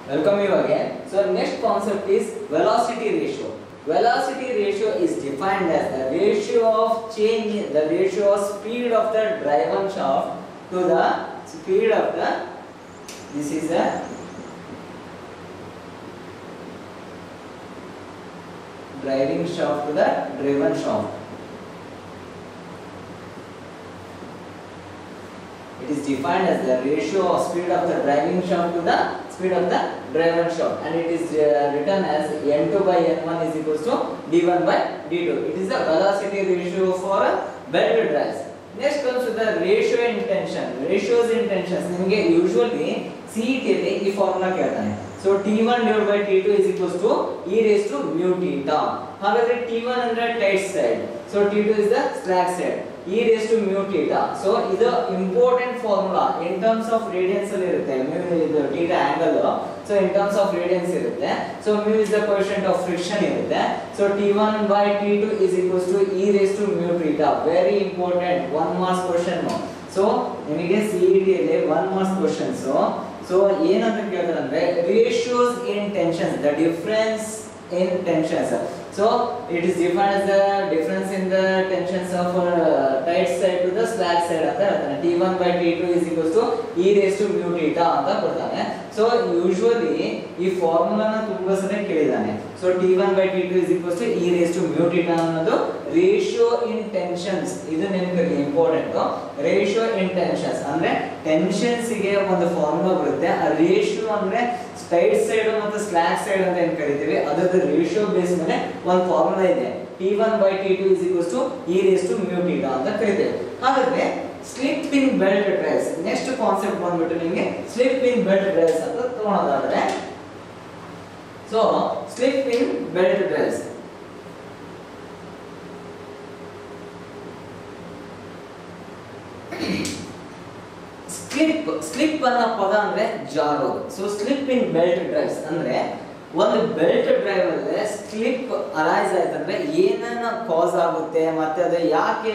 Welcome you again. So next concept is velocity ratio. Velocity ratio is defined as the ratio of change, the ratio of speed of the driven shaft to the speed of the. This is a driving shaft to the driven shaft. It is defined as the ratio of speed of the driving shaft to the speed of the driven shaft and it is uh, written as n2 by n1 is equals to d1 by d2. It is the velocity ratio for belt drives. Next comes to the ratio in tension. Ratios in tensions ನಿಮಗೆ usually C ಟಿಯಲ್ಲಿ ಈ formula ಕೇಳ್ತಾನೆ so T one divide by T two is equals to e raise to mu theta ಹಾಗಾದ್ರೆ T one ಅಂದ್ರೆ tight side so T two is the slack side e raise to mu theta so ಇದು important formula in terms of radians ಅಲ್ಲಿ ಇರುತ್ತೆ mu ಇದು theta angle so in terms of radians ಇರುತ್ತೆ so mu is the coefficient of friction ಇರುತ್ತೆ so T one by T two is equals to e raise to mu theta very important one marks question so ನಿಮಗೆ C E T ಅಲ್ಲಿ one marks questions so ಏನಂತ ಕೇಳ್ತಾರೆ ಅಂದ್ರೆ ratios in tensions the difference in tensions so it is define as the difference in the tensions of uh, tight side to the slack side ಅಂತ ಹೇಳ್ತಾನೆ T1 by T2 is equals to e raised to mu theta ಅಂತ ಕೊಡ್ತಾನೆ so usually ಈ ಫಾರ್ಮುಲಾನ ತುಂಬಾ ಸಲ ಕೇಳಿದಾನೆ so T1 by T2 is equals to e raised to mu theta ಅನ್ನೋದು ರೇಷಿಯೋ ಇನ್ ಟೆನ್ಷನ್ಸ್ ಇದು ನೆನಪಿರಲಿ ಇಂಪಾರ್ಟೆಂಟ್ ರೇಷಿಯೋ ಇನ್ ಟೆನ್ಷನ್ಸ್ ಅಂದ್ರೆ ಟೆನ್ಷನ್ಸ್ ಗೆ ಒಂದು ಫಾರ್ಮುಲಾ ಬರುತ್ತೆ ಆ ರೇಷಿಯೋ ಅಂದ್ರೆ ಸ್ಟೈಟ್ ಸೈಡ್ ಮತ್ತು ಸ್ಲಾಕ್ ಸೈಡ್ ಅಂತ ಏನ್ ಕರಿತೀವಿ ಅದರದ ರೇಷಿಯೋ ಬೇಸ್ ಮೇಲೆ ಒಂದು ಫಾರ್ಮುಲಾ ಇದೆ T one by T two is equals to e raise to mu theta ಅಂತ ಕರಿತೇವೆ ಹಾಗಾದ್ರೆ slip in belt drives next concept ಬಂದ್ಬಿಟ್ಟು ನಿಮಗೆ ಸ್ಲಿಪ್ ಇನ್ ಬೆಲ್ಟ್ ಡ್ರೈವ್ಸ್ ಅಂತ ತಗೊಳೋದಾದ್ರೆ so slip in belt drives slip slip ಅನ್ನೋ ಪದ ಅಂದ್ರೆ ಜಾರೋದು so slip in belt drives ಅಂದ್ರೆ ಒಂದು ಬೆಲ್ಟ್ ಡ್ರೈವ್ ಅಲ್ಲಿ ಸ್ಲಿಪ್ ಅರೈಸ್ ಆಯ್ತಂದ್ರೆ ಏನನ್ನ ಕಾಸ್ ಆಗುತ್ತೆ ಮತ್ತೆ ಅದು ಯಾಕೆ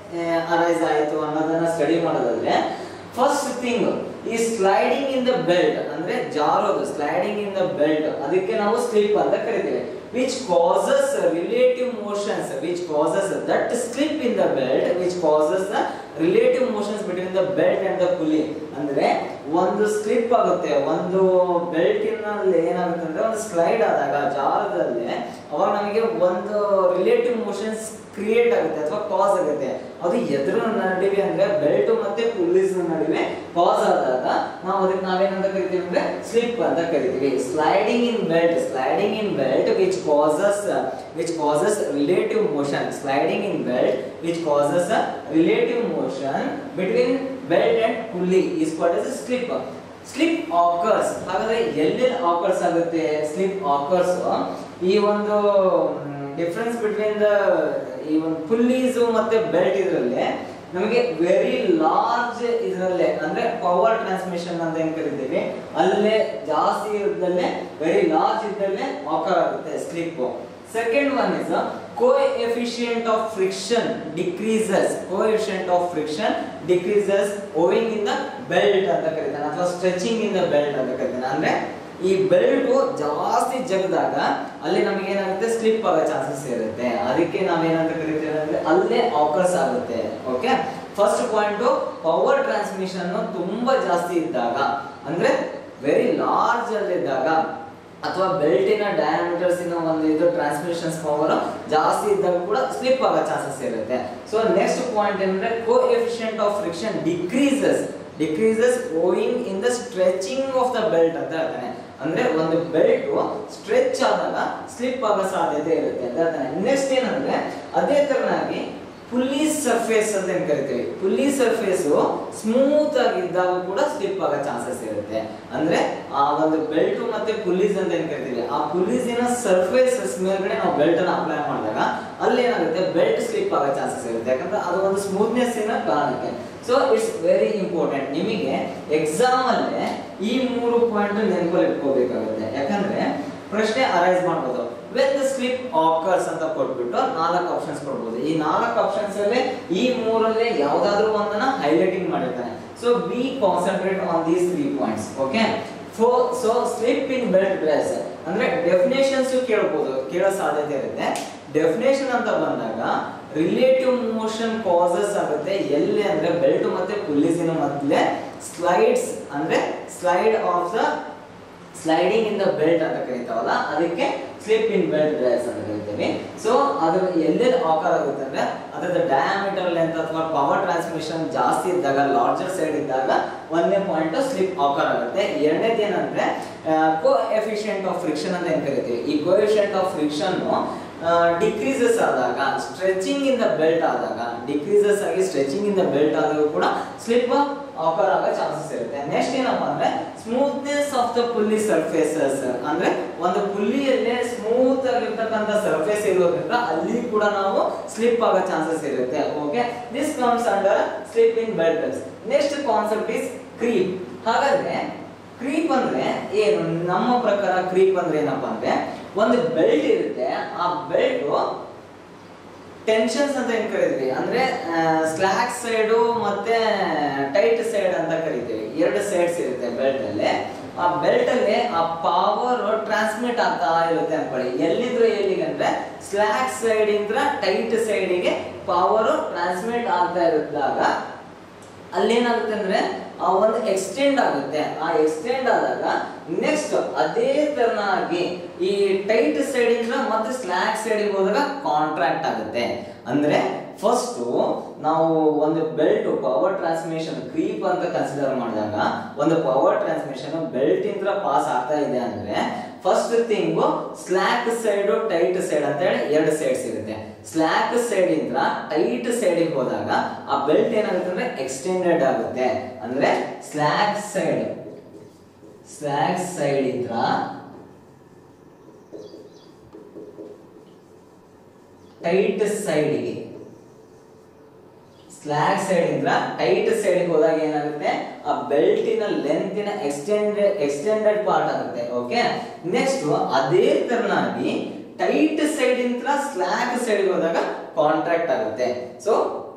ಅರೈಸ್ ಆಯ್ತು ಅನ್ನೋದನ್ನ ಸ್ಟಡಿ ಮಾಡೋದಾದ್ರೆ ಫಸ್ಟ್ ಥಿಂಗ್ ಈ ಸ್ಲೈಡಿಂಗ್ ಇನ್ ದ ಬೆಲ್ಟ್ ಅಂದ್ರೆ ಜಾರೋದು ಸ್ಲೈಡಿಂಗ್ ಇನ್ ದ ಬೆಲ್ಟ್ ಅದಕ್ಕೆ ನಾವು ಸ್ಲಿಪ್ ಅಂತ ಕರಿತೀವಿ which causes relative motions which causes that slip in the belt which causes the relative motions between the belt and the pulley ಅಂದ್ರೆ ಒಂದು slip ಆಗುತ್ತೆ ಒಂದು ಬೆಲ್ಟಿನಲ್ಲಿ ಏನಾಗುತ್ತೆ ಅಂದ್ರೆ ಒಂದು ಸ್ಲೈಡ್ ಆದಾಗ ಜಾರದಲ್ಲಿ ಅವಾಗ ನಮಗೆ ಒಂದು ರಿಲೇಟಿವ್ ಮೋಷನ್ಸ್ ಕ್ರಿಯೇಟ್ ಆಗುತ್ತೆ ಅಥವಾ ಕಾಸ್ ಆಗುತ್ತೆ ಅದು ಎದುರು ನಡುವೆ ಅಂದ್ರೆ ಬೆಲ್ಟ್ ಮತ್ತೆ ಪುಲ್ಲಿಸ್ ನಡುವೆ ಕಾಸ್ ಆದಾಗ ನಾವು ಅದಕ್ಕೆ ನಾವೇನಂತ ಕರಿತೀವಿ ಅಂದ್ರೆ ಸ್ಲಿಪ್ ಅಂತ ಕರಿತೀವಿ sliding in belt sliding in belt which causes which causes relative motion sliding in belt which causes relative motion between belt and pulley is called as a slip slip occurs ಹಾಗಾದ್ರೆ ಎಲ್ಲೆಲ್ಲಿ occurs ಆಗುತ್ತೆ slip occurs ಈ ಒಂದು difference between the ಈ ಒಂದು ಪುಲ್ಲೀಸ್ ಮತ್ತೆ belt ಇದರಲ್ಲಿ ನಮಗೆ ವೆರಿ ಲಾರ್ಜ್ ಇದರಲ್ಲೇ ಅಂದ್ರೆ ಪವರ್ ಟ್ರಾನ್ಸ್ಮಿಷನ್ ಅಂತ ಏನ್ ಕರಿತೀವಿ ಅಲ್ಲೇ ಜಾಸ್ತಿ ಇರೋದಲ್ಲೇ ವೆರಿ ಲಾರ್ಜ್ ಇದ್ದಲ್ಲೇ ಆಕರ್ ಆಗುತ್ತೆ slip second one is coefficient of friction decreases coefficient of friction decreases owing in the belt ಅಂತ ಕರೀತಾನೆ ಅಥವಾ ಸ್ಟ್ರೆಚಿಂಗ್ ಇನ್ ದ ಬೆಲ್ಟ್ ಅಂತ ಕರೀತಾನೆ ಅಂದ್ರೆ ಈ ಬೆಲ್ಟ್ ಜಾಸ್ತಿ ಜಗದಾಗ ಅಲ್ಲಿ ನಮಗೆ ಏನಾಗುತ್ತೆ ಸ್ಲಿಪ್ ಆಗೋ ಚಾನ್ಸಸ್ ಇರುತ್ತೆ ಅದಕ್ಕೆ ನಾವೇನಂತ ಕರಿತೀವಿ ಅಂದ್ರೆ ಅಲ್ಲೇ ಆಕರ್ಸ್ ಆಗುತ್ತೆ okay first point power transmission ತುಂಬಾ ಜಾಸ್ತಿ ಇದ್ದಾಗ ಅಂದ್ರೆ ವೆರಿ ಲಾರ್ಜ್ ಅಲ್ಲಿದ್ದಾಗ ಅಥವಾ ಬೆಲ್ಟಿನ ಡಯಾಮೀಟರ್ಸ್ ಇನ ಒಂದು ಇದು ಟ್ರಾನ್ಸ್ಮಿಷನ್ಸ್ ಪವರ್ ಜಾಸ್ತಿ ಇದ್ದಾಗ ಕೂಡ ಸ್ಲಿಪ್ ಆಗೋ ಚಾನ್ಸಸ್ ಇರುತ್ತೆ ಸೊ ನೆಕ್ಸ್ಟ್ ಪಾಯಿಂಟ್ ಏನಂದ್ರೆ coefficient of friction decreases decreases owing in the stretching of the belt ಅಂತ ಹೇಳ್ತಾನೆ ಅಂದ್ರೆ ಒಂದು ಬೆಲ್ಟ್ ಸ್ಟ್ರೆಚ್ ಆದಾಗ ಸ್ಲಿಪ್ ಆಗೋ ಸಾಧ್ಯತೆ ಇರುತ್ತೆ ಅಂತ ಹೇಳ್ತಾನೆ ನೆಕ್ಸ್ಟ್ ಏನಂದ್ರೆ ಅದೇ ತರನಾಗಿ ಪುಲ್ಲಿ ಸರ್ಫೇಸ್ ಅಂತ ಏನ್ ಕರಿತೀವಿ ಪುಲ್ಲಿ ಸರ್ಫೇಸ್ ಸ್ಮೂತ್ ಆಗಿದ್ದಾಗ ಕೂಡ ಸ್ಲಿಪ್ ಆಗೋ ಚಾನ್ಸಸ್ ಇರುತ್ತೆ ಅಂದ್ರೆ ಆ ಒಂದು ಬೆಲ್ಟ್ ಮತ್ತೆ ಪುಲ್ಲೀಸ್ ಅಂತ ಏನ್ ಕರಿತೀವಿ ಆ ಪುಲ್ಲೀಸಿನ ಸರ್ಫೇಸಸ್ ಮೇಲ್ಗಡೆ ನಾವು ಬೆಲ್ಟ್ ಅನ್ನ ಅಪ್ಲೈ ಮಾಡಿದಾಗ ಅಲ್ಲಿ ಏನಾಗುತ್ತೆ ಬೆಲ್ಟ್ ಸ್ಲಿಪ್ ಆಗೋ ಚಾನ್ಸಸ್ ಇರುತ್ತೆ ಯಾಕಂದ್ರೆ ಅದು ಒಂದು ಸ್ಮೂತ್ನೆಸ್ ಇನ ಕಾರಣಕ್ಕೆ ಸೊ ಇಟ್ಸ್ ವೆರಿ ಇಂಪಾರ್ಟೆಂಟ್ ನಿಮಗೆ ಎಕ್ಸಾಮ್ ಅಲ್ಲೇ ಈ ಮೂರು ಪಾಯಿಂಟ್ ನೆನಪಲ್ಲಿ ಇಟ್ಕೋಬೇಕಾಗುತ್ತೆ ಯಾಕಂದ್ರೆ ಪ್ರಶ್ನೆ ಅರೈಸ್ ಮಾಡ್ಬೋದು ವೆನ್ ದ ಸ್ಲಿಪ್ ಆಕರ್ಸ್ ಅಂತ ಕೊಟ್ಬಿಟ್ಟು ನಾಲ್ಕು ಆಪ್ಷನ್ಸ್ ಕೊಡ್ಬೋದು ಈ ನಾಲ್ಕು ಆಪ್ಷನ್ಸ್ ಅಲ್ಲಿ ಈ ಮೂರಲ್ಲೇ ಯಾವ್ದಾದ್ರು ಒಂದನ್ನ ಹೈಲೈಟಿಂಗ್ ಮಾಡಿರ್ತಾನೆ so be concentrate on these three points okay so slip in belt drives ಅಂದ್ರೆ ಡೆಫಿನೇಷನ್ಸ್ ಕೇಳ್ಬೋದು ಕೇಳೋ ಸಾಧ್ಯತೆ ಇರುತ್ತೆ ಡೆಫಿನೇಷನ್ ಅಂತ ಬಂದಾಗ ರಿಲೇಟಿವ್ ಮೋಷನ್ ಕಾಸಸ್ ಆಗುತ್ತೆ ಎಲ್ಲಿ ಅಂದ್ರೆ ಬೆಲ್ಟ್ ಮತ್ತೆ ಪುಲ್ಲಿಸಿನ ಮಧ್ಯೆ ಸ್ಲೈಡ್ಸ್ ಅಂದ್ರೆ slide of the sliding in the belt ಅಂತ ಕರಿತಾವಲ್ಲ ಅದಕ್ಕೆ ಸ್ಲಿಪ್ ಇನ್ ಬೆಲ್ಟ್ ಡ್ರೆಸ್ ಅಂತ ಕರಿತೀವಿ ಸೊ ಅದ್ರ ಎಲ್ಲೆಲ್ಲಿ ಆಕಾರ ಆಗುತ್ತೆ ಅಂದ್ರೆ ಅದರ ಡಯಾಮೀಟರ್ ಲೆಂತ್ ಅಥವಾ ಪವರ್ ಟ್ರಾನ್ಸ್ಮಿಷನ್ ಜಾಸ್ತಿ ಇದ್ದಾಗ ಲಾರ್ಜರ್ ಸೈಡ್ ಇದ್ದಾಗ ಒಂದನೇ ಪಾಯಿಂಟ್ ಸ್ಲಿಪ್ ಆಕಾರ ಆಗುತ್ತೆ ಎರಡನೇದು ಏನಂದ್ರೆ ಕೋ ಎಫಿಷಿಯಂಟ್ ಆಫ್ ಫ್ರಿಕ್ಷನ್ ಅಂತ ಏನ್ ಕರಿತೀವಿ ಈ coefficient of friction decreases ಆದಾಗ ಸ್ಟ್ರೆಚಿಂಗ್ ಇನ್ ದ ಬೆಲ್ಟ್ ಆದಾಗ ಡಿಕ್ರೀಸಸ್ ಆಗಿ ಸ್ಟ್ರೆಚಿಂಗ್ ಇನ್ ದ ಬೆಲ್ಟ್ ಆದಾಗ ಕೂಡ ಸ್ಲಿಪ್ ಆಕರ್ ಆಗೋ ಚಾನ್ಸಸ್ ಇರುತ್ತೆ ನೆಕ್ಸ್ಟ್ ಏನಪ್ಪಾ ಅಂದ್ರೆ smoothness of the pulley surfaces ಅಂದ್ರೆ ಒಂದು ಪುಲ್ಲಿಯಲ್ಲೇ ಸ್ಮೂತ್ ಆಗಿರ್ತಕ್ಕಂಥ ಸರ್ಫೇಸ್ ಇರೋದ್ರಿಂದ ಅಲ್ಲಿ ಕೂಡ ನಾವು ಸ್ಲಿಪ್ ಆಗೋ ಚಾನ್ಸಸ್ ಇರುತ್ತೆ okay this comes under slip in belt next concept is creep ಹಾಗಾದ್ರೆ ಕ್ರೀಪ್ ಅಂದ್ರೆ ಏನು ನಮ್ಮ ಪ್ರಕಾರ ಕ್ರೀಪ್ ಅಂದ್ರೆ ಏನಪ್ಪಾ ಅಂದ್ರೆ ಒಂದು ಬೆಲ್ಟ್ ಇರುತ್ತೆ ಆ ಬೆಲ್ಟ್ ಟೆನ್ಷನ್ಸ್ ಅಂತ ಏನ್ ಕರಿತೀವಿ ಅಂದ್ರೆ ಸ್ಲಾಕ್ ಸೈಡು ಮತ್ತೆ ಟೈಟ್ ಸೈಡ್ ಅಂತ ಕರಿತೀವಿ ಎರಡು ಸೈಡ್ಸ್ ಇರುತ್ತೆ ಬೆಲ್ಟ್ ಅಲ್ಲಿ ಆ ಬೆಲ್ಟ್ ಅಲ್ಲಿ ಆ ಪವರ್ ಟ್ರಾನ್ಸ್ಮಿಟ್ ಆಗ್ತಾ ಇರುತ್ತೆ ಅನ್ಕೊಳ್ಳಿ ಎಲ್ಲಿದ್ರು ಎಲ್ಲಿಗೆ ಅಂದ್ರೆ ಸ್ಲಾಕ್ ಸೈಡ್ ಇಂದ ಟೈಟ್ ಸೈಡಿಗೆ ಪವರ್ ಟ್ರಾನ್ಸ್ಮಿಟ್ ಆಗ್ತಾ ಇರಿದಾಗ ಅಲ್ಲೇನಾಗುತ್ತೆ ಅಂದ್ರೆ ಆ ಒಂದು ಎಕ್ಸ್ಟೆಂಡ್ ಆಗುತ್ತೆ ಆ ಎಕ್ಸ್ಟೆಂಡ್ ಆದಾಗ ನೆಕ್ಸ್ಟ್ ಅದೇ ತರನಾಗಿ ಈ ಟೈಟ್ ಸೈಡ್ ಇಂದ ಮತ್ತೆ ಸ್ಲಾಕ್ ಸೈಡ್ ಹೋದಾಗ ಕಾಂಟ್ರಾಕ್ಟ್ ಆಗುತ್ತೆ ಅಂದ್ರೆ ಫಸ್ಟ್ ನಾವು ಒಂದು ಬೆಲ್ಟ್ ಪವರ್ ಟ್ರಾನ್ಸ್ಮಿಷನ್ ಕ್ರೀಪ್ ಅಂತ ಕನ್ಸಿಡರ್ ಮಾಡಿದಾಗ ಒಂದು ಪವರ್ ಟ್ರಾನ್ಸ್ಮಿಷನ್ ಬೆಲ್ಟ್ ಇಂದ ಪಾಸ್ ಆಗ್ತಾ ಇದೆ ಅಂದ್ರೆ first thing slack side tight side ಅಂತ ಹೇಳಿ ಎರಡು ಸೈಡ್ಸ್ ಇರುತ್ತೆ ಸ್ಲಾಕ್ ಸೈಡ್ ಇಂದ ಟೈಟ್ ಸೈಡ್ ಹೋದಾಗ ಆ ಬೆಲ್ಟ್ ಏನಾಗುತ್ತೆ ಅಂದ್ರೆ ಎಕ್ಸ್ಟೆಂಡೆಡ್ ಆಗುತ್ತೆ ಅಂದ್ರೆ ಸ್ಲಾಕ್ ಸೈಡ್ ಸ್ಲಾಕ್ ಸೈಡ್ ಇಂದ ಟೈಟ್ ಸೈಡ್ಗೆ ಸ್ಲಾಕ್ ಸೈಡ್ ಇಂದ ಟೈಟ್ ಸೈಡ್ ಹೋದಾಗ ಏನಾಗುತ್ತೆ ಆ ಬೆಲ್ಟಿನ ಲೆಂತಿನ ಎಕ್ಸ್ಟೆಂಡ್ ಎಕ್ಸ್ಟೆಂಡೆಡ್ ಪಾರ್ಟ್ ಆಗುತ್ತೆ ಓಕೆ ನೆಕ್ಸ್ಟ್ ಅದೇ ತರನಾಗಿ ಟೈಟ್ ಸೈಡ್ ಇಂದ ಸ್ಲಾಕ್ ಸೈಡ್ ಹೋದಾಗ ಕಾಂಟ್ರಾಕ್ಟ್ ಆಗುತ್ತೆ so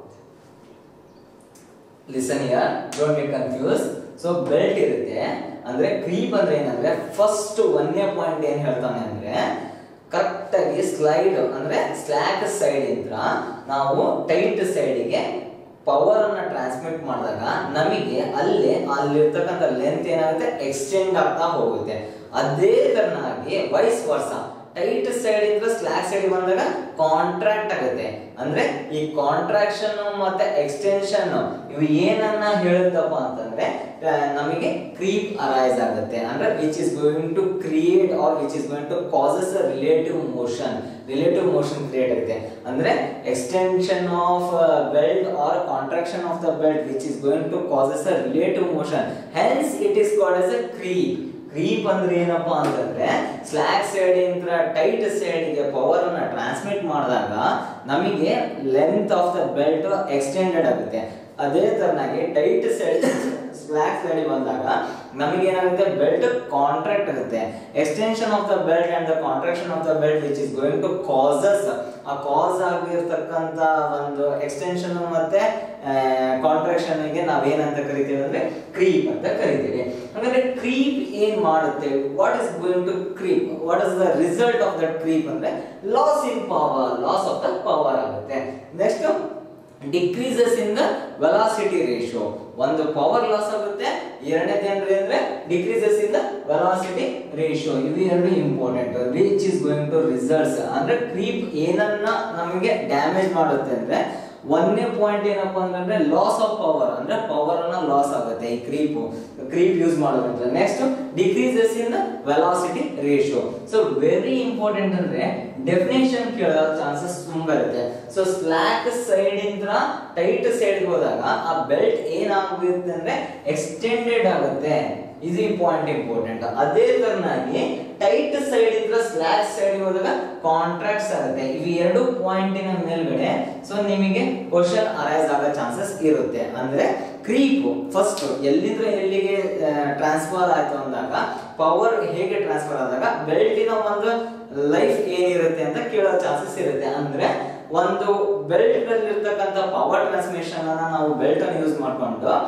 listen here don't get confuse so belt ಇರುತ್ತೆ ಅಂದ್ರೆ ಕ್ರೀಪ್ ಅಂದ್ರೆ ಏನಂದ್ರೆ ಫಸ್ಟ್ ಒಂದನೇ ಪಾಯಿಂಟ್ ಏನ್ ಹೇಳ್ತಾನೆ ಅಂದ್ರೆ ಕರೆಕ್ಟ್ ಆಗಿ ಸ್ಲೈಡ್ ಅಂದ್ರೆ ಸ್ಲಾಕ್ ಸೈಡ್ ಇಂದ ನಾವು ಟೈಟ್ ಸೈಡಿಗೆ ಪವರ್ ಅನ್ನ ಟ್ರಾನ್ಸ್ಮಿಟ್ ಮಾಡಿದಾಗ ನಮಗೆ ಅಲ್ಲಿ ಅಲ್ಲಿರ್ತಕ್ಕಂಥ ಲೆಂತ್ ಏನಾಗುತ್ತೆ ಎಕ್ಸ್ಟೆಂಡ್ ಆಗ್ತಾ ಹೋಗುತ್ತೆ ಅದೇ ತರನಾಗಿ ವೈಸ್ ವರ್ಷ ಟೈಟ್ ಸೈಡ್ ಇಂದ ಸ್ಲಾಕ್ ಸೈಡ್ ಬಂದಾಗ ಕಾಂಟ್ರಾಕ್ಟ್ ಆಗುತ್ತೆ ಅಂದ್ರೆ ಈ ಕಾಂಟ್ರಾಕ್ಷನ್ ಮತ್ತೆ ಎಕ್ಸ್ಟೆನ್ಷನ್ ಇವು ಏನನ್ನ ಹೇಳುತ್ತಪ್ಪ ಅಂತಂದ್ರೆ ಆ, ನಮಗೆ ಕ್ರೀಪ್ ಅರೈಸ್ ಆಗುತ್ತೆ ಅಂದ್ರೆ which is going to create or which is going to causes relative motion relative motion create ಆಗುತ್ತೆ ಅಂದ್ರೆ extension of belt or contraction of the belt which is going to causes a relative motion hence it is called as a creep creep ಅಂದ್ರೆ ಏನಪ್ಪಾ ಅಂತಂದ್ರೆ slack side ಇಂದ tight side ಗೆ power ಅನ್ನ transmit ಮಾಡಿದಾಗ ನಮಗೆ length of the belt extended ಆಗುತ್ತೆ ಅದೇ ತರನಾಗಿ ಟೈಟ್ ಸೈಡ್ ಸ್ಲಾಕ್ ಸೈಡ್ ಬಂದಾಗ ನಮಗೆ ಏನಾಗುತ್ತೆ ಬೆಲ್ಟ್ ಕಾಂಟ್ರಾಕ್ಟ್ ಆಗುತ್ತೆ extension of the belt and the contraction of the belt which is going to causes ಆ ಕಾಸ್ ಆಗಿರ್ತಕ್ಕಂಥ ಒಂದು ಎಕ್ಸ್ಟೆನ್ಷನ್ ಮತ್ತೆ ಕಾಂಟ್ರಾಕ್ಷನ್ ಗೆ ನಾವೇನಂತ ಕರಿತೀವಿ ಅಂದ್ರೆ ಕ್ರೀಪ್ ಅಂತ ಕರಿತೀವಿ ಹಾಗಾದ್ರೆ ಕ್ರೀಪ್ ಏನ್ ಮಾಡುತ್ತೆ what is going to creep what is the result of that creep ಅಂದ್ರೆ loss in power loss of the power ಆಗುತ್ತೆ next decreases in the velocity ratio ಒಂದು ಪವರ್ ಲಾಸ್ ಆಗುತ್ತೆ ಎರಡನೇದು ಏನ್ರಿ ಅಂದ್ರೆ decreases in the velocity ratio ಇವು ಎರಡು important which is going to results ಅಂದ್ರೆ ಕ್ರೀಪ್ ಏನನ್ನ ನಮಗೆ ಡ್ಯಾಮೇಜ್ ಮಾಡುತ್ತೆ ಅಂದ್ರೆ ಒಂದನೇ ಪಾಯಿಂಟ್ ಏನಪ್ಪಾ ಅಂತಂದ್ರೆ ಲಾಸ್ ಆಫ್ ಪವರ್ ಅಂದ್ರೆ ಪವರ್ ಅನ್ನ ಲಾಸ್ ಆಗುತ್ತೆ ಈ ಕ್ರೀಪ್ ಕ್ರೀಪ್ ಯೂಸ್ ಮಾಡೋದ್ರಿಂದ next decreases in velocity ratio so very important ಅಂದ್ರೆ ಡೆಫಿನೇಷನ್ ಕೇಳೋ ಚಾನ್ಸಸ್ ತುಂಬಾ ಇರುತ್ತೆ ಸೊ ಸ್ಲಾಕ್ ಸೈಡ್ ಇಂದ ಟೈಟ್ ಸೈಡ್ ಹೋದಾಗ ಆ ಬೆಲ್ಟ್ ಏನಾಗುತ್ತೆ ಅಂದ್ರೆ ಎಕ್ಸ್ಟೆಂಡೆಡ್ ಆಗುತ್ತೆ ಇದು ಈ ಪಾಯಿಂಟ್ ಇಂಪಾರ್ಟೆಂಟ್ ಅದೇ ತರನಾಗಿ ಟೈಟ್ ಸೈಡ್ ಇದ್ರೆ ಸ್ಲಾಕ್ ಸೈಡ್ ಹೋದಾಗ ಕಾಂಟ್ರಾಕ್ಟ್ಸ್ ಆಗುತ್ತೆ ಇವು ಎರಡು ಪಾಯಿಂಟಿನ ಮೇಲ್ಗಡೆ ಸೊ ನಿಮಗೆ ಕ್ವಶನ್ ಅರೈಸ್ ಆಗೋ ಚಾನ್ಸಸ್ ಇರುತ್ತೆ ಅಂದ್ರೆ ಕ್ರೀಪ್ ಫಸ್ಟ್ ಎಲ್ಲಿಂದ ಎಲ್ಲಿಗೆ ಟ್ರಾನ್ಸ್ಫರ್ ಆಯ್ತು ಅಂದಾಗ ಪವರ್ ಹೇಗೆ ಟ್ರಾನ್ಸ್ಫರ್ ಆದಾಗ ಬೆಲ್ಟಿನ ಒಂದು ಲೈಫ್ ಏನಿರುತ್ತೆ ಅಂತ ಕೇಳೋ ಚಾನ್ಸಸ್ ಇರುತ್ತೆ ಅಂದ್ರೆ ಒಂದು ಬೆಲ್ಟ್ ಅಲ್ಲಿ ಇರ್ತಕ್ಕಂಥ ಪವರ್ ಟ್ರಾನ್ಸ್ಮಿಷನ್ ಅನ್ನ ನಾವು ಬೆಲ್ಟ್ ಅನ್ನು ಯೂಸ್ ಮಾಡ್ಕೊಂಡು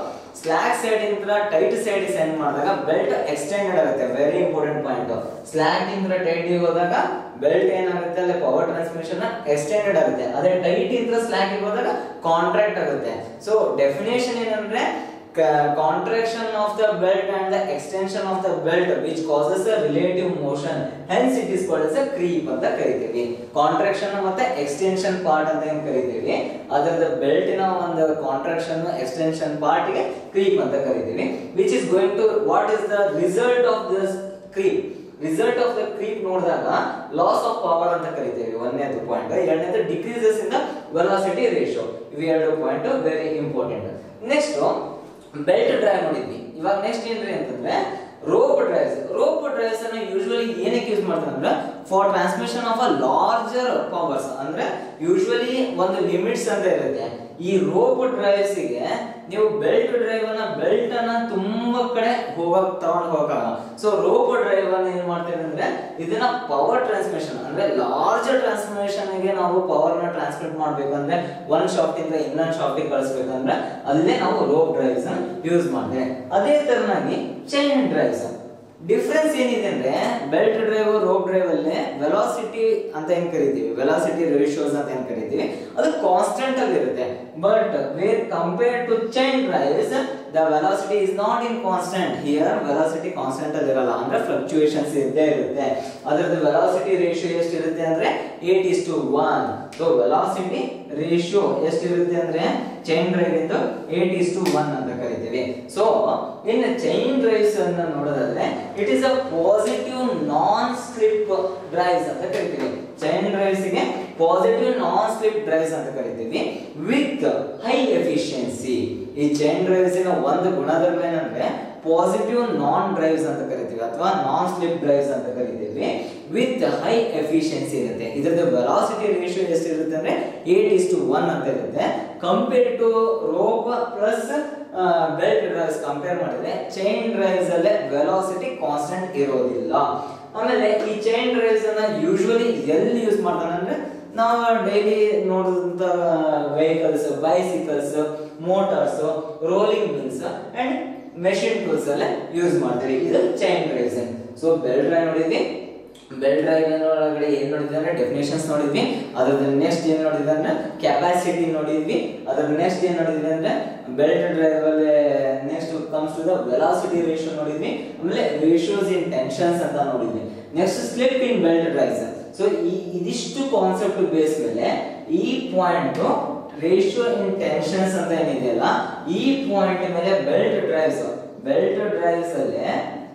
ಸ್ಲಾಕ್ ಸೈಡ್ ಇಂದ ಟೈಟ್ ಸೈಡ್ ಸೆಂಡ್ ಮಾಡಿದಾಗ ಬೆಲ್ಟ್ ಎಕ್ಸ್ಟೆಂಡೆಡ್ ಆಗುತ್ತೆ ವೆರಿ ಇಂಪಾರ್ಟೆಂಟ್ ಪಾಯಿಂಟ್ ಸ್ಲಾಕ್ ಇಂದ ಟೈಟ್ ಹೋದಾಗ ಬೆಲ್ಟ್ ಏನಾಗುತ್ತೆ ಅಲ್ಲಿ ಪವರ್ ಟ್ರಾನ್ಸ್ಮಿಷನ್ ಎಕ್ಸ್ಟೆಂಡೆಡ್ ಆಗುತ್ತೆ ಅದೇ ಟೈಟ್ ಇಂದ ಸ್ಲಾಕ್ ಹೋದಾಗ ಕಾಂಟ್ರಾಕ್ಟ್ ಆಗುತ್ತೆ ಸೊ ಡೆಫಿನೇಷನ್ ಏನಂದ್ರೆ contraction of the belt and the extension of the belt which causes a relative motion hence it is called as a creep ಅಂತ ಕರಿತೀವಿ ಕಾಂಟ್ರಾಕ್ಷನ್ ಮತ್ತೆ extension part ಅಂತ ಏನ್ ಕರಿತೀವಿ ಅದರದ ಬೆಲ್ಟಿನ ಒಂದು ಕಾಂಟ್ರಾಕ್ಷನ್ ಎಕ್ಸ್ಟೆನ್ಷನ್ ಪಾರ್ಟ್ ಗೆ ಕ್ರೀಪ್ ಅಂತ ಕರಿತೀವಿ which is going to what is the result of this creep result of the creep ನೋಡಿದಾಗ ಲಾಸ್ ಆಫ್ ಪವರ್ ಅಂತ ಕರಿತೀವಿ ಒಂದನೇದು ಪಾಯಿಂಟ್ ಎರಡನೇದು decreases in the velocity ratio ಇವು ಎರಡು point very important next belt drive ನೋಡಿದ್ವಿ ಇವಾಗ ನೆಕ್ಸ್ಟ್ ಏನ್ರಿ ಅಂತಂದ್ರೆ ರೋಪ್ ಡ್ರೈವ್ಸ್ ರೋಪ್ ಡ್ರೈವ್ಸ್ ಅನ್ನ ಯೂಶುವಲಿ ಏನಕ್ಕೆ ಯೂಸ್ ಮಾಡ್ತಾರೆ ಅಂದ್ರೆ for transmission of a larger powers ಅಂದ್ರೆ ಯೂಶುವಲಿ ಒಂದು ಲಿಮಿಟ್ಸ್ ಅಂತ ಇರುತ್ತೆ ಈ ರೋಪ್ ಡ್ರೈವ್ಸ್ ಗೆ ನೀವು ಬೆಲ್ಟ್ ಡ್ರೈವ್ ಅನ್ನ ಬೆಲ್ಟ್ ಅನ್ನ ತುಂಬಾ ಕಡೆ ಹೋಗಕ್ ತಗೊಂಡ್ ಹೋಗಲ್ಲ ಸೊ ರೋಪ್ ಡ್ರೈವ್ ಅನ್ನ ಏನ್ ಮಾಡ್ತೀವಿ ಅಂದ್ರೆ ಇದನ್ನ ಪವರ್ ಟ್ರಾನ್ಸ್ಮಿಷನ್ ಅಂದ್ರೆ ಲಾರ್ಜ್ ಟ್ರಾನ್ಸ್ಮಿಷನ್ ಗೆ ನಾವು ಪವರ್ ನ ಟ್ರಾನ್ಸ್ಮಿಟ್ ಮಾಡ್ಬೇಕು ಅಂದ್ರೆ ಒಂದ್ ಶಾಫ್ಟ್ ಇಂದ ಇನ್ನೊಂದ್ ಶಾಫ್ಟ್ ಗೆ ಕಳಿಸ್ಬೇಕಂದ್ರೆ ಅಲ್ಲೇ ನಾವು ರೋಪ್ ಡ್ರೈವ್ಸ್ ಯೂಸ್ ಮಾಡ್ತೇವೆ ಅದೇ ತರನಾಗಿ ಚೈನ್ ಡ್ರೈವ್ಸ್ ಡಿಫ್ರೆನ್ಸ್ ಏನಿದೆ ಅಂದ್ರೆ ಬೆಲ್ಟ್ ಡ್ರೈವ್ ರೋಪ್ ಡ್ರೈವ್ ಅಲ್ಲಿ ವೆಲಾಸಿಟಿ ಅಂತ ಏನ್ ಕರಿತೀವಿ ವೆಲಾಸಿಟಿ ರೇಷಿಯೋಸ್ ಅಂತ ಏನ್ ಕರಿತೀವಿ ಅದು ಕಾನ್ಸ್ಟೆಂಟ್ ಅಲ್ಲಿ ಇರುತ್ತೆ but where compare to chain drives the velocity is not in constant here velocity constant ಅಲ್ಲಿ ಇರಲ್ಲ ಅಂದ್ರೆ ಫ್ಲಕ್ಚುಯೇಷನ್ಸ್ ಇದ್ದೇ ಇರುತ್ತೆ ಅದರದ್ದು ವೆಲಾಸಿಟಿ ರೇಷಿಯೋ ಎಷ್ಟಿರುತ್ತೆ ಅಂದ್ರೆ eight is to one so velocity ratio ಎಷ್ಟಿರುತ್ತೆ ಅಂದ್ರೆ ಚೈನ್ ಡ್ರೈವ್ ಇಂದ ಏಟ್ ಇಸ್ ಟು ಒನ್ ಅಂತ ಕರಿತೀವಿ ಸೊ ಇನ್ ಚೈನ್ ಡ್ರೈವ್ಸ್ ಅನ್ನ ನೋಡೋದಾದ್ರೆ it is a positive non slip drives ಅಂತ ಕರಿತೀವಿ ಚೈನ್ ಡ್ರೈವ್ಸ್ ಗೆ ಪಾಸಿಟಿವ್ ನಾನ್ ಸ್ಲಿಪ್ ಡ್ರೈವ್ಸ್ ಅಂತ ಕರಿತೀವಿ ವಿತ್ ಹೈ ಎಫಿಷಿಯನ್ಸಿ ಈ ಚೈನ್ ಡ್ರೈವ್ಸ್ ನ ಒಂದು ಗುಣಧರ್ಮ ಏನಂದ್ರೆ ಪಾಸಿಟಿವ್ ನಾನ್ ಡ್ರೈವ್ಸ್ ಅಂತ ಕರಿತೀವಿ ಅಥವಾ ನಾನ್ ಸ್ಲಿಪ್ ಡ್ರೈವ್ಸ್ ಅಂತ ಕರಿತೀವಿ ವಿತ್ ಹೈ ಎಫಿಷಿಯನ್ಸಿ ಇರುತ್ತೆ ಇದರದ ವೆಲಾಸಿಟಿ ರೇಷಿಯೋ ಎಷ್ಟಿರುತ್ತೆ ಅಂದ್ರೆ ಏಟ್ ಇಸ್ ಟು ಒನ್ ಅಂತ ಇರುತ್ತೆ compare to rope plus belt drives compare ಮಾಡಿದ್ರೆ ಚೈನ್ ಡ್ರೈವ್ಸ್ ಅಲ್ಲೇ ವೆಲಾಸಿಟಿ ಕಾನ್ಸ್ಟೆಂಟ್ ಇರೋದಿಲ್ಲ ಆಮೇಲೆ ಈ ಚೈನ್ ಡ್ರೈವ್ಸ್ ಅನ್ನ ಯೂಶುವಲಿ ಎಲ್ಲಿ ಯೂಸ್ ಮಾಡ್ತಾನೆ ಅಂದ್ರೆ ನಾವು ಡೈಲಿ ನೋಡಿದಂತ vehicles bicycles motors rolling mills and machine tools ಅಲ್ಲೇ ಯೂಸ್ ಮಾಡ್ತೀವಿ ಇದು chain drives so belt drive ನೋಡಿದ್ವಿ ಬೆಲ್ ಡ್ರೈವ್ ಒಳಗಡೆ ಏನ್ ನೋಡಿದ್ವಿ ಅಂದ್ರೆ ಡೆಫಿನೇಷನ್ಸ್ ನೋಡಿದ್ವಿ ಅದ್ರ ನೆಕ್ಸ್ಟ್ ಏನ್ ನೋಡಿದ್ವಿ ಅಂದ್ರೆ ಕೆಪಾಸಿಟಿ ನೋಡಿದ್ವಿ ಅದ್ರ ನೆಕ್ಸ್ಟ್ ಏನ್ ನೋಡಿದ್ವಿ ಅಂದ್ರೆ ಬೆಲ್ಟ್ ಡ್ರೈವ್ ಅಲ್ಲಿ next comes to the velocity ratio ನೋಡಿದ್ವಿ ಆಮೇಲೆ ರೇಷಿಯೋಸ್ ಇನ್ ಟೆನ್ಷನ್ಸ್ ಅಂತ ನೋಡಿದ್ವಿ next slip in belt drives so ಈ ಇದಿಷ್ಟು ಕಾನ್ಸೆಪ್ಟ್ ಬೇಸ್ ಮೇಲೆ ಈ ಪಾಯಿಂಟ್ ರೇಷಿಯೋ ಇನ್ ಟೆನ್ಷನ್ಸ್ ಅಂತ ಏನಿದೆಯಲ್ಲ ಈ ಪಾಯಿಂಟ್ ಮೇಲೆ ಬೆಲ್ಟ್ ಡ್ರೈವ್ಸ್ ಬೆಲ್ಟ್ ಡ್ರೈವ್ಸ್ ಅಲ್ಲಿ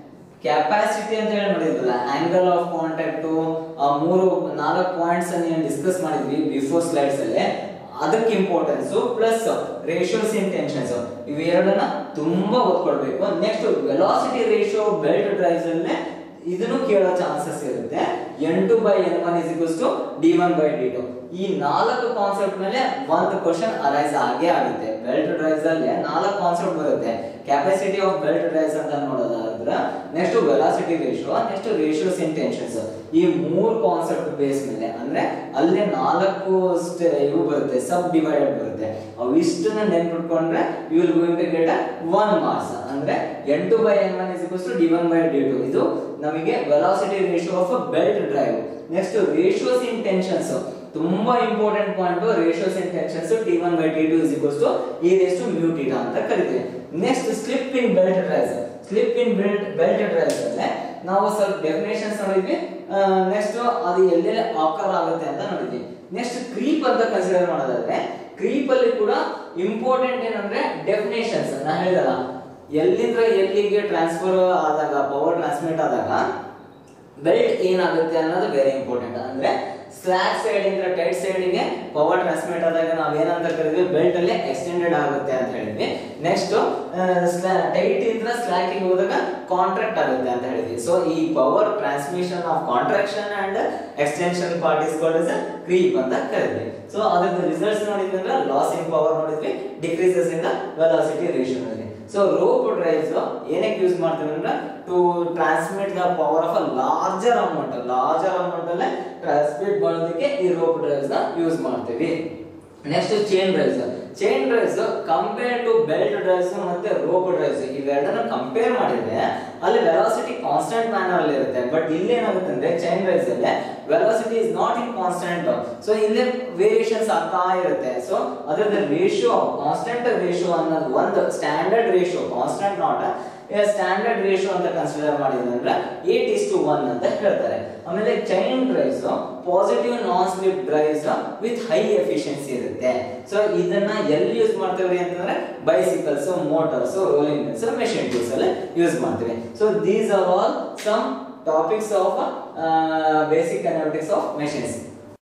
ಕೆಪಾಸಿಟಿ ಅಂತ ಹೇಳಿ ಮಾಡಿದ್ರಲ್ಲ ಆಂಗಲ್ ಆಫ್ ಕಾಂಟ್ಯಾಕ್ಟ್ ಆ ಮೂರು ನಾಲ್ಕು ಪಾಯಿಂಟ್ಸ್ ಅನ್ನು ಏನು ಡಿಸ್ಕಸ್ ಮಾಡಿದ್ವಿ ಬಿಫೋರ್ ಸ್ಲೈಡ್ಸ್ ಅಲ್ಲಿ ಅದಕ್ಕೆ importance plus ratios in tensions ಇವೆರಡನ್ನ ತುಂಬಾ ಓದ್ಕೊಳ್ಬೇಕು next velocity ratio belt drives ಅಲ್ಲೇ ಇದನ್ನು ಕೇಳೋ ಚಾನ್ಸಸ್ ಇರುತ್ತೆ N two by N one is equals to D one by D two ಈ ನಾಲ್ಕು ಕಾನ್ಸೆಪ್ಟ್ ಮೇಲೆ ಒಂದು ಕ್ವಶನ್ ಅರೈಸ್ ಆಗೇ ಆಗುತ್ತೆ ಬೆಲ್ಟ್ ಡ್ರೈವ್ಸ್ ಅಲ್ಲಿ ನಾಲ್ಕು ಕಾನ್ಸೆಪ್ಟ್ ಬರುತ್ತೆ ಕೆಪಾಸಿಟಿ ಆಫ್ ಬೆಲ್ಟ್ ಡ್ರೈವ್ಸ್ ಅಂತ ನೋಡೋದಾದ್ರೆ next velocity ratio next ratios in tensions ಈ ಮೂರು ಕಾನ್ಸೆಪ್ಟ್ ಬೇಸ್ ಮೇಲೆ ಅಂದ್ರೆ ಅಲ್ಲೇ ನಾಲ್ಕು ಸ್ಟ್- ಇವು ಬರುತ್ತೆ ಸಬ್ ಡಿವೈಡೆಡ್ ಬರುತ್ತೆ ಅವು ಇಷ್ಟನ್ನ ನೆನ್ಪಿಟ್ಕೊಂಡ್ರೆ you will going to get one marks ಅಂದ್ರೆ N two by N one is equals to D one by D two ಇದು ನಮಗೆ velocity ratio of belt drive next ratios in tensions ತುಂಬಾ important point ratios in tensions T one by T two is equals to e raise to mu theta ಅಂತ ಕರಿತೀವಿ next slip in belt drives slip in belt belt drives ಅಲ್ಲೇ ನಾವು ಸ್ವಲ್ಪ definitions ನೋಡಿದ್ವಿ next ಅದು ಎಲ್ಲೆಲ್ಲಿ ಆಕರ್ ಆಗುತ್ತೆ ಅಂತ ನೋಡಿದ್ವಿ ನೆಕ್ಸ್ಟ್ ಕ್ರೀಪ್ ಅಂತ ಕನ್ಸಿಡರ್ ಮಾಡೋದಾದ್ರೆ ಕ್ರೀಪ್ ಅಲ್ಲಿ ಕೂಡ ಇಂಪಾರ್ಟೆಂಟ್ ಏನಂದ್ರೆ ಡೆಫಿನೇಷನ್ಸ್ ನಾ ಹೇಳಿದಲ್ಲ ಎಲ್ಲಿಂದ ಎಲ್ಲಿಗೆ ಟ್ರಾನ್ಸ್ಫರ್ ಆದಾಗ ಪವರ್ ಟ್ರಾನ್ಸ್ಮಿಟ್ ಆದಾಗ ಬೆಲ್ಟ್ ಏನಾಗುತ್ತೆ ಅನ್ನೋದು ವೆರಿ ಇಂಪಾರ್ಟೆಂಟ್ ಅಂದ್ರೆ ಸ್ಲಾಕ್ ಸೈಡ್ ಇಂದ ಟೈಟ್ ಸೈಡ್ ಗೆ ಪವರ್ ಟ್ರಾನ್ಸ್ಮಿಟ್ ಆದಾಗ ನಾವ್ ಏನಂತ ಕರಿದ್ವಿ ಬೆಲ್ಟ್ ಅಲ್ಲಿ ಎಕ್ಸ್ಟೆಂಡೆಡ್ ಆಗುತ್ತೆ ಅಂತ ಹೇಳಿದ್ವಿ ನೆಕ್ಸ್ಟ್ ಟೈಟ್ ಇಂದ ಸ್ಲಾಕ್ ಗೆ ಹೋದಾಗ ಕಾಂಟ್ರಾಕ್ಟ್ ಆಗುತ್ತೆ ಅಂತ ಹೇಳಿದ್ವಿ ಸೊ ಈ power transmission of contraction and extension part is called as creep ಅಂತ ಕರಿದ್ವಿ ಸೊ ಅದ್ರ ರಿಸಲ್ಟ್ಸ್ ನೋಡಿದ್ವಿ ಅಂದ್ರೆ ಲಾಸ್ ಇನ್ ಪವರ್ ನೋಡಿದ್ವಿ decreases in the velocity ratio ನೋಡಿದ್ವಿ ಸೊ ರೋಪ್ ಡ್ರೈವ್ಸ್ ಏನಕ್ಕೆ ಯೂಸ್ ಮಾಡ್ತೀವಿ ಅಂದ್ರೆ to transmit the power of a larger amount larger amount ಅಲ್ಲೇ ಟ್ರಾನ್ಸ್ಮಿಟ್ ಮಾಡೋದಕ್ಕೆ ಈ ರೋಪ್ ಡ್ರೈವ್ಸ್ ನ ಯೂಸ್ ಮಾಡ್ತೀವಿ next chain drives chain drives compare to belt drives ಮತ್ತೆ ರೋಪ್ ಡ್ರೈವ್ಸ್ ಇವೆರಡನ್ನ ಕಂಪೇರ್ ಮಾಡಿದ್ರೆ ಅಲ್ಲಿ ವೆಲಾಸಿಟಿ ಕಾನ್ಸ್ಟೆಂಟ್ ಮ್ಯಾನರ್ ಅಲ್ಲಿ ಇರುತ್ತೆ ಬಟ್ ಇಲ್ಲಿ ಏನಾಗುತ್ತೆ ಅಂದ್ರೆ ಚೈನ್ ಡ್ರೈವ್ಸ್ ಅಲ್ಲಿ velocity is not in constant so ಇಲ್ಲಿ ವೇರಿಯೇಷನ್ಸ್ ಆಗ್ತಾ ಇರುತ್ತೆ ಸೊ ಅದರದ ರೇಷಿಯೋ ಕಾನ್ಸ್ಟೆಂಟ್ ರೇಷಿಯೋ ಅನ್ನೋದು ಒಂದು standard ratio constant not standard ratio ಅಂತ ಕನ್ಸಿಡರ್ ಮಾಡಿದ್ರೆ ಅಂದ್ರೆ ಏಟ್ ಇಸ್ ಟು ಒನ್ ಅಂತ ಹೇಳ್ತಾರೆ ಆಮೇಲೆ chain drives positive non slip drives with high efficiency ಇರುತ್ತೆ ಸೊ ಇದನ್ನ ಎಲ್ಲಿ ಯೂಸ್ ಮಾಡ್ತೇವೆ ಅಂತಂದ್ರೆ bicycles motors rolling mills machine tools ಅಲ್ಲಿ ಯೂಸ್ ಮಾಡ್ತೀವಿ so these are all some topics of basic analytics of machines